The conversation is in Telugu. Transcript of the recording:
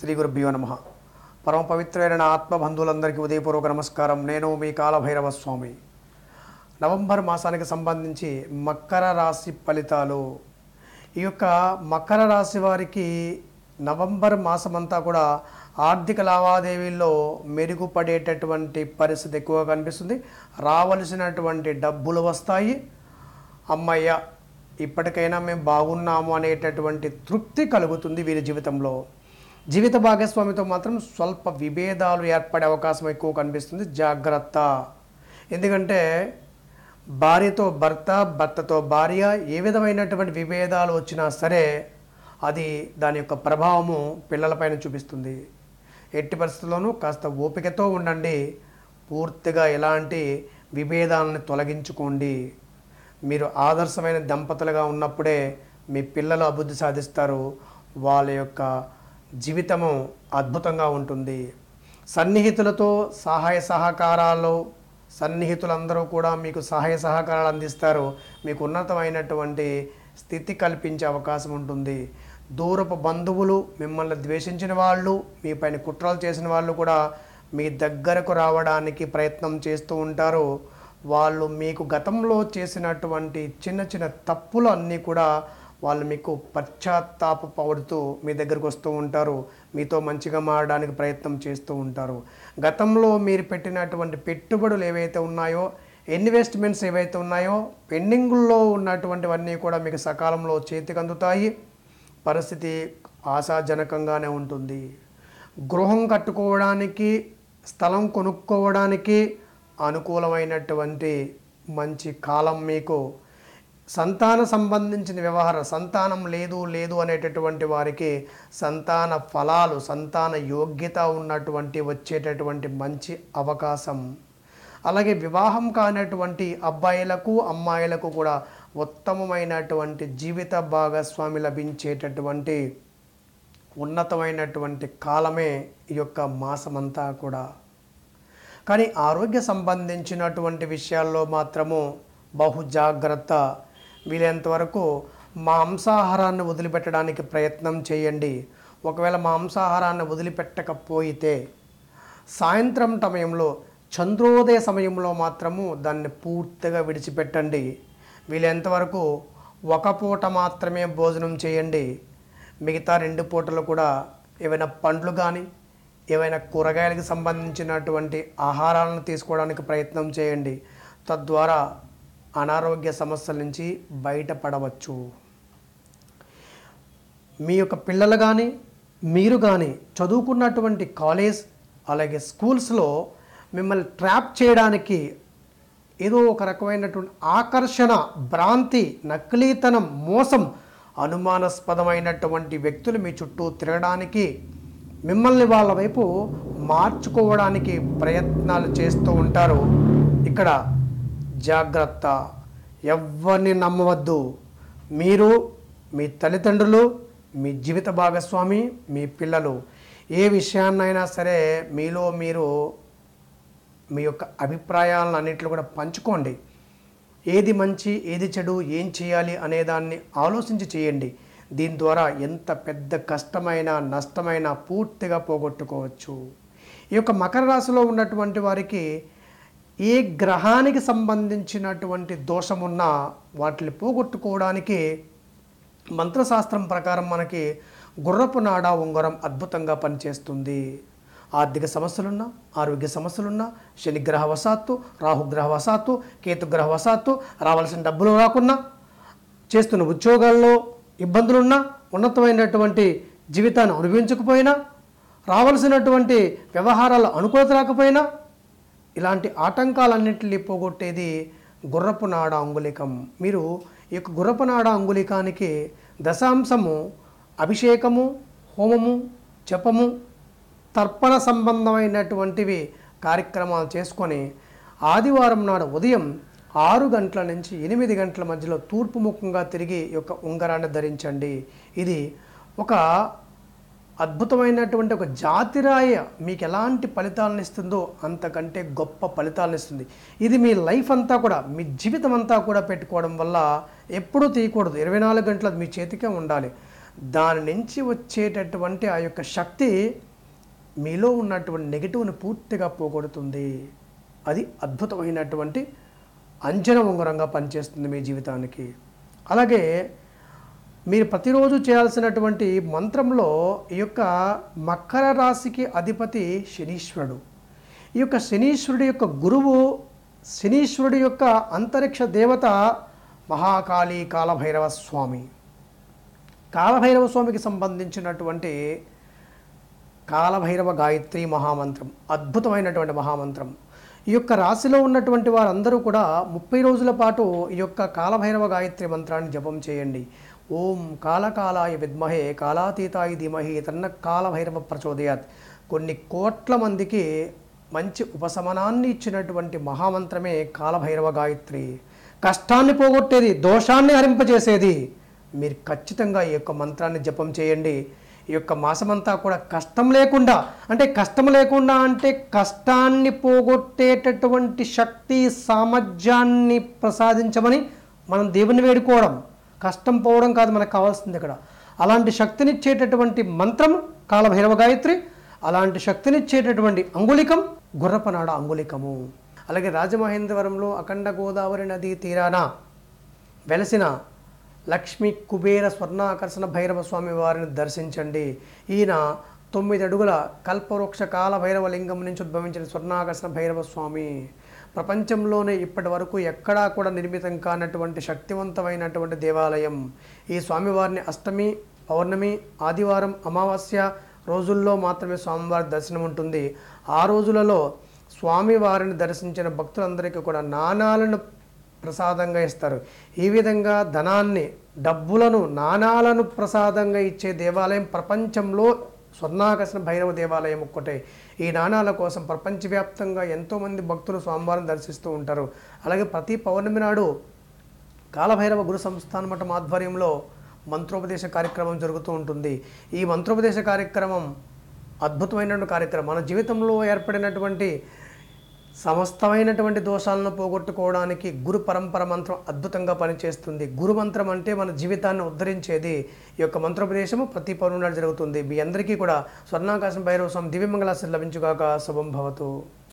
శ్రీ గురుభ్యో నమ పరమ పవిత్రమైన నా ఆత్మబంధువులందరికీ ఉదయపూర్వక నమస్కారం నేను మీ కాలభైరవ స్వామి నవంబర్ మాసానికి సంబంధించి మకర రాశి ఫలితాలు ఈ యొక్క మకర రాశి వారికి నవంబర్ మాసమంతా కూడా ఆర్థిక లావాదేవీల్లో మెరుగుపడేటటువంటి పరిస్థితి ఎక్కువగా కనిపిస్తుంది రావలసినటువంటి డబ్బులు వస్తాయి అమ్మయ్య ఇప్పటికైనా మేము బాగున్నాము అనేటటువంటి తృప్తి కలుగుతుంది వీరి జీవితంలో జీవిత భాగస్వామితో మాత్రం స్వల్ప విభేదాలు ఏర్పడే అవకాశం ఎక్కువ కనిపిస్తుంది జాగ్రత్త ఎందుకంటే భార్యతో భర్త భర్తతో భార్య ఏ విధమైనటువంటి విభేదాలు వచ్చినా సరే అది దాని యొక్క ప్రభావము పిల్లలపైన చూపిస్తుంది ఎట్టి పరిస్థితుల్లోనూ కాస్త ఓపికతో ఉండండి పూర్తిగా ఎలాంటి విభేదాలను తొలగించుకోండి మీరు ఆదర్శమైన దంపతులుగా ఉన్నప్పుడే మీ పిల్లలు అభివృద్ధి సాధిస్తారు వాళ్ళ యొక్క జీవితము అద్భుతంగా ఉంటుంది సన్నిహితులతో సహాయ సహకారాలు సన్నిహితులందరూ కూడా మీకు సహాయ సహకారాలు అందిస్తారు మీకు ఉన్నతమైనటువంటి స్థితి కల్పించే అవకాశం ఉంటుంది దూరపు బంధువులు మిమ్మల్ని ద్వేషించిన వాళ్ళు మీ పైన కుట్రలు చేసిన వాళ్ళు కూడా మీ దగ్గరకు రావడానికి ప్రయత్నం చేస్తూ ఉంటారు వాళ్ళు మీకు గతంలో చేసినటువంటి చిన్న చిన్న తప్పులు అన్నీ కూడా వాళ్ళు మీకు పశ్చాత్తాపడుతూ మీ దగ్గరకు వస్తూ ఉంటారు మీతో మంచిగా మారడానికి ప్రయత్నం చేస్తూ ఉంటారు గతంలో మీరు పెట్టినటువంటి పెట్టుబడులు ఏవైతే ఉన్నాయో ఇన్వెస్ట్మెంట్స్ ఏవైతే ఉన్నాయో పెండింగుల్లో ఉన్నటువంటివన్నీ కూడా మీకు సకాలంలో చేతికి అందుతాయి పరిస్థితి ఆశాజనకంగానే ఉంటుంది గృహం కట్టుకోవడానికి స్థలం కొనుక్కోవడానికి అనుకూలమైనటువంటి మంచి కాలం మీకు సంతాన సంబంధించిన వ్యవహారం సంతానం లేదు లేదు అనేటటువంటి వారికి సంతాన ఫలాలు సంతాన యోగ్యత ఉన్నటువంటి వచ్చేటటువంటి మంచి అవకాశం అలాగే వివాహం కానటువంటి అబ్బాయిలకు అమ్మాయిలకు కూడా ఉత్తమమైనటువంటి జీవిత భాగస్వామి లభించేటటువంటి ఉన్నతమైనటువంటి కాలమే ఈ యొక్క మాసమంతా కూడా కానీ ఆరోగ్య సంబంధించినటువంటి విషయాల్లో మాత్రము బహు జాగ్రత్త వీలైనంత వరకు మాంసాహారాన్ని వదిలిపెట్టడానికి ప్రయత్నం చేయండి ఒకవేళ మాంసాహారాన్ని వదిలిపెట్టకపోయితే సాయంత్రం సమయంలో చంద్రోదయ సమయంలో మాత్రము దాన్ని పూర్తిగా విడిచిపెట్టండి వీలైనంత వరకు ఒక పూట మాత్రమే భోజనం చేయండి మిగతా రెండు పూటలు కూడా ఏవైనా పండ్లు కానీ ఏవైనా కూరగాయలకు సంబంధించినటువంటి ఆహారాలను తీసుకోవడానికి ప్రయత్నం చేయండి తద్వారా అనారోగ్య సమస్యల నుంచి బయటపడవచ్చు మీ యొక్క పిల్లలు కానీ మీరు కానీ చదువుకున్నటువంటి కాలేజ్ అలాగే స్కూల్స్లో మిమ్మల్ని ట్రాప్ చేయడానికి ఏదో ఒక రకమైనటువంటి ఆకర్షణ భ్రాంతి నకిలీతనం మోసం అనుమానాస్పదమైనటువంటి వ్యక్తులు మీ చుట్టూ తిరగడానికి మిమ్మల్ని వాళ్ళ వైపు మార్చుకోవడానికి ప్రయత్నాలు చేస్తూ ఉంటారు ఇక్కడ జాగ్రత్త ఎవరిని నమ్మవద్దు మీరు మీ తల్లిదండ్రులు మీ జీవిత భాగస్వామి మీ పిల్లలు ఏ విషయాన్నైనా సరే మీలో మీరు మీ యొక్క అభిప్రాయాలను అన్నింటిలో కూడా పంచుకోండి ఏది మంచి ఏది చెడు ఏం చేయాలి అనేదాన్ని ఆలోచించి చేయండి దీని ద్వారా ఎంత పెద్ద కష్టమైన నష్టమైన పూర్తిగా పోగొట్టుకోవచ్చు ఈ యొక్క మకర రాశిలో ఉన్నటువంటి వారికి ఏ గ్రహానికి సంబంధించినటువంటి దోషం ఉన్నా వాటిని పోగొట్టుకోవడానికి మంత్రశాస్త్రం ప్రకారం మనకి గుర్రపు నాడ ఉంగరం అద్భుతంగా పనిచేస్తుంది ఆర్థిక సమస్యలున్నా ఆరోగ్య సమస్యలున్నా శనిగ్రహ వశాత్తు రాహుగ్రహ వశాత్తు కేతుగ్రహ వశాత్తు రావాల్సిన డబ్బులు రాకున్నా చేస్తున్న ఉద్యోగాల్లో ఇబ్బందులున్నా ఉన్నతమైనటువంటి జీవితాన్ని అనుభవించకపోయినా రావాల్సినటువంటి వ్యవహారాలు అనుకూలత రాకపోయినా ఇలాంటి ఆటంకాలన్నింటినీ పోగొట్టేది గుర్రపు నాడ అంగుళికం మీరు ఈ యొక్క గుర్రపు నాడ అంగుళికానికి దశాంశము అభిషేకము హోమము జపము తర్పణ సంబంధమైనటువంటివి కార్యక్రమాలు చేసుకొని ఆదివారం నాడు ఉదయం ఆరు గంటల నుంచి ఎనిమిది గంటల మధ్యలో తూర్పు ముఖంగా తిరిగి ఈ యొక్క ఉంగరాన్ని ధరించండి ఇది ఒక అద్భుతమైనటువంటి ఒక జాతిరాయ మీకు ఎలాంటి ఫలితాలను ఇస్తుందో అంతకంటే గొప్ప ఫలితాలను ఇస్తుంది ఇది మీ లైఫ్ అంతా కూడా మీ జీవితం అంతా కూడా పెట్టుకోవడం వల్ల ఎప్పుడూ తీయకూడదు ఇరవై నాలుగు గంటలు అది మీ చేతికే ఉండాలి దాని నుంచి వచ్చేటటువంటి ఆ యొక్క శక్తి మీలో ఉన్నటువంటి నెగిటివ్ని పూర్తిగా పోగొడుతుంది అది అద్భుతమైనటువంటి అంజన ఉంగరంగా పనిచేస్తుంది మీ జీవితానికి అలాగే మీరు ప్రతిరోజు చేయాల్సినటువంటి మంత్రంలో ఈ యొక్క మకర రాశికి అధిపతి శనీశ్వరుడు ఈ యొక్క శనీశ్వరుడి యొక్క గురువు శనీశ్వరుడి యొక్క అంతరిక్ష దేవత మహాకాళి కాలభైరవ స్వామి కాలభైరవ స్వామికి సంబంధించినటువంటి కాలభైరవ గాయత్రి మహామంత్రం అద్భుతమైనటువంటి మహామంత్రం ఈ యొక్క రాశిలో ఉన్నటువంటి వారందరూ కూడా ముప్పై రోజుల పాటు ఈ యొక్క కాలభైరవ గాయత్రి మంత్రాన్ని జపం చేయండి ఓం కాలకాలాయ విద్మహే కాలాతీతాయ ధీమహి తన్న కాలభైరవ ప్రచోదయాత్ కొన్ని కోట్ల మందికి మంచి ఉపశమనాన్ని ఇచ్చినటువంటి మహామంత్రమే కాలభైరవ గాయత్రి కష్టాన్ని పోగొట్టేది దోషాన్ని హరింపజేసేది మీరు ఖచ్చితంగా ఈ యొక్క మంత్రాన్ని జపం చేయండి ఈ యొక్క మాసమంతా కూడా కష్టం లేకుండా అంటే కష్టం లేకుండా అంటే కష్టాన్ని పోగొట్టేటటువంటి శక్తి సామర్థ్యాన్ని ప్రసాదించమని మనం దేవుని వేడుకోవడం కష్టం పోవడం కాదు మనకు కావాల్సింది ఇక్కడ అలాంటి శక్తినిచ్చేటటువంటి మంత్రం కాలభైరవ గాయత్రి అలాంటి శక్తినిచ్చేటటువంటి అంగుళికం గుర్రపనాడ అంగుళికము అలాగే రాజమహేంద్రవరంలో అఖండ గోదావరి నదీ తీరాన వెలసిన లక్ష్మీ కుబేర స్వర్ణాకర్షణ భైరవ స్వామి వారిని దర్శించండి ఈయన తొమ్మిది అడుగుల కల్పవృక్ష కాల భైరవ లింగం నుంచి ఉద్భవించిన స్వర్ణాకర్షణ భైరవ స్వామి ప్రపంచంలోనే ఇప్పటి వరకు ఎక్కడా కూడా నిర్మితం కానటువంటి శక్తివంతమైనటువంటి దేవాలయం ఈ స్వామివారిని అష్టమి పౌర్ణమి ఆదివారం అమావాస్య రోజుల్లో మాత్రమే స్వామివారి దర్శనం ఉంటుంది ఆ రోజులలో స్వామివారిని దర్శించిన భక్తులందరికీ కూడా నాణాలను ప్రసాదంగా ఇస్తారు ఈ విధంగా ధనాన్ని డబ్బులను నాణాలను ప్రసాదంగా ఇచ్చే దేవాలయం ప్రపంచంలో స్వర్ణాకర్షణ భైరవ దేవాలయం ఒక్కటే ఈ నాణాల కోసం ప్రపంచవ్యాప్తంగా ఎంతోమంది భక్తులు స్వామివారిని దర్శిస్తూ ఉంటారు అలాగే ప్రతి పౌర్ణమి నాడు కాలభైరవ గురు సంస్థాన మఠం ఆధ్వర్యంలో మంత్రోపదేశ కార్యక్రమం జరుగుతూ ఉంటుంది ఈ మంత్రోపదేశ కార్యక్రమం అద్భుతమైనటువంటి కార్యక్రమం మన జీవితంలో ఏర్పడినటువంటి సమస్తమైనటువంటి దోషాలను పోగొట్టుకోవడానికి గురు పరంపర మంత్రం అద్భుతంగా పనిచేస్తుంది గురు మంత్రం అంటే మన జీవితాన్ని ఉద్ధరించేది ఈ యొక్క మంత్రోపదేశము ప్రతి పౌర్ణమి నాడు జరుగుతుంది మీ అందరికీ కూడా స్వర్ణాకాశం భైరవ స్వామి దివ్యమంగళాశ్రీ లభించుగాక శుభం భవతు